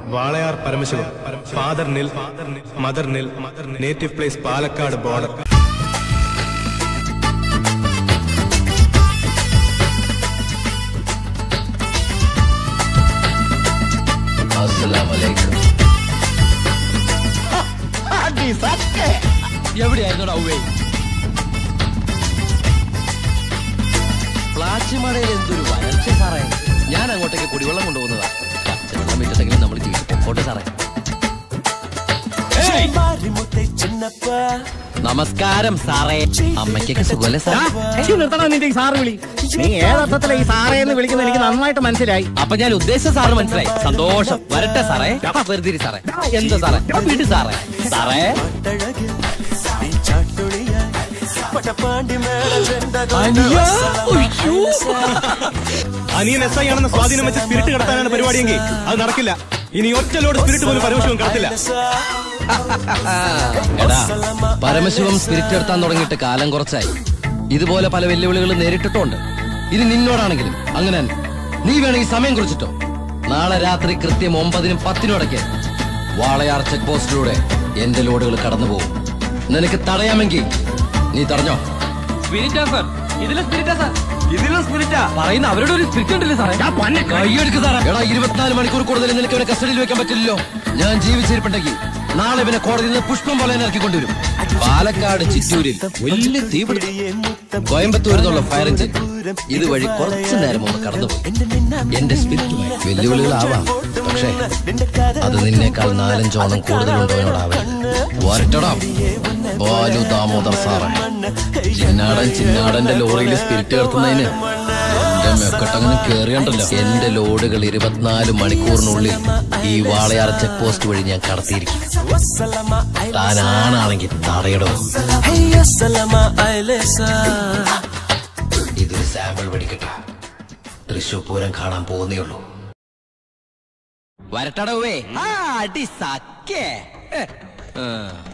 Walayar Paramasivam father nil mother nil native place Palakkad border എവിടെയായിരുന്നു ഔവേ പ്ലാച്ചിമടയിൽ എന്തൊരു വരൾച്ച സാറേ ഞാൻ അങ്ങോട്ടേക്ക് കുടിവെള്ളം കൊണ്ടുപോകുന്നതാ പച്ചവെള്ളം വിറ്റിട്ടെങ്കിലും നമ്മൾ ജീവിക്കും പോട്ടെ സാറേ നമസ്കാരം സാറേ അമ്മയ്ക്കൊക്കെ സുഖമല്ലേ സാർ നിർത്തണം നിന്റെ ഈ സാറ് വിളി നീ ഏതർത്ഥത്തിലെ ഈ സാറേ എന്ന് വിളിക്കുന്നത് എനിക്ക് നന്നായിട്ട് മനസ്സിലായി അപ്പൊ ഞാൻ ഉദ്ദേശിച്ച സാറിന് മനസ്സിലായി സന്തോഷം വരട്ടെ സാറേ ആ, വെറുതെ ഇരി സാറേ എന്താ സാറേ ആ, വിട് സാറേ സാറേ അനിയാ, ഉയ്യോ. അനിയൻ എസ് ഐ ആണെന്ന സ്വാധീനം വെച്ച് സ്പിരിറ്റ് കടത്താനാണ് പരിപാടിയെങ്കിൽ അത് നടക്കില്ല ഇനി ഒറ്റ ലോഡ് സ്പിരിറ്റ് പോലും പരമശിവം കടത്തില്ല എടാ പരമശിവം സ്പിരിറ്റ് എടുത്താൻ തുടങ്ങിയിട്ട് കാലം കുറച്ചായി ഇതുപോലെ പല വെല്ലുവിളികൾ നേരിട്ടിട്ടുണ്ട് ഇനി നിന്നോടാണെങ്കിലും അങ്ങനെ തന്നെ നീ വേണമെങ്കിൽ സമയം കുറിച്ചിട്ടോ നാളെ രാത്രി കൃത്യം ഒമ്പതിനും പത്തിനും ഇടയ്ക്ക് വാളയാർ ചെക്ക് പോസ്റ്റിലൂടെ എന്റെ ലോഡുകൾ കടന്നു പോകും നിനക്ക് തടയാമെങ്കിൽ നീ തടഞ്ഞോ സ്പിരിറ്റാ സാർ ഇതിലെ സ്പിരിറ്റാ സാർ ഇതിലും സ്പിരിറ്റാ പറയുന്ന അവരുടെ ഒരു സ്പിരിറ്റ് ഉണ്ടല്ലേ സാറേ കൈയെടുക്ക് സാറേ എടാ ഇരുപത്തിനാല് മണിക്കൂർ കൂടുതൽ നിനക്ക് ഇവനെ കസ്റ്റഡിയിൽ വെക്കാൻ പറ്റില്ലല്ലോ ഞാൻ ജീവിച്ചിരിപ്പുണ്ടെങ്കിൽ നാളെ ഇവനെ കോടതിയിൽ നിന്ന് പുഷ്പം പോലെ ഇറക്കി കൊണ്ടുവരും പാലക്കാട് ചിറ്റൂരിൽ വലിയ തീപിടുത്തം കോയമ്പത്തൂരിൽ നിന്നുള്ള ഫയർ എഞ്ചിൻ ഇതുവഴി കുറച്ചു നേരം ഒന്ന് കടന്നുപോയി എന്റെ സ്പിരിറ്റുമായി വെല്ലുവിളികളാവാം പക്ഷേ അത് നിന്നേക്കാൾ നാലഞ്ചോണം കൂടുതലുണ്ടോനോടാവേ വരട്ടടാ ബാലു ദാമോദർ സാറേ ചിന്നാടൻ ചിന്നാടന്റെ ലോറിയിൽ സ്പിരിറ്റ് കടത്തുന്നതിന് എന്റെ മെക്കട്ടങ്ങനെ കേറിയണ്ടല്ലോ എന്റെ ലോഡുകൾ ഇരുപത്തിനാല് മണിക്കൂറിനുള്ളിൽ ഈ വാളയാർ ചെക്ക് പോസ്റ്റ് വഴി ഞാൻ കടത്തിയിരിക്കും താൻ ആണാണെങ്കിൽ തടയടോ ഇതൊരു സാമ്പിൾ വെടിക്കട്ടെ തൃശൂർ പൂരം കാണാൻ പോകുന്നേ ഉള്ളൂ വരട്ടടവേ ആ അടി സക്കേ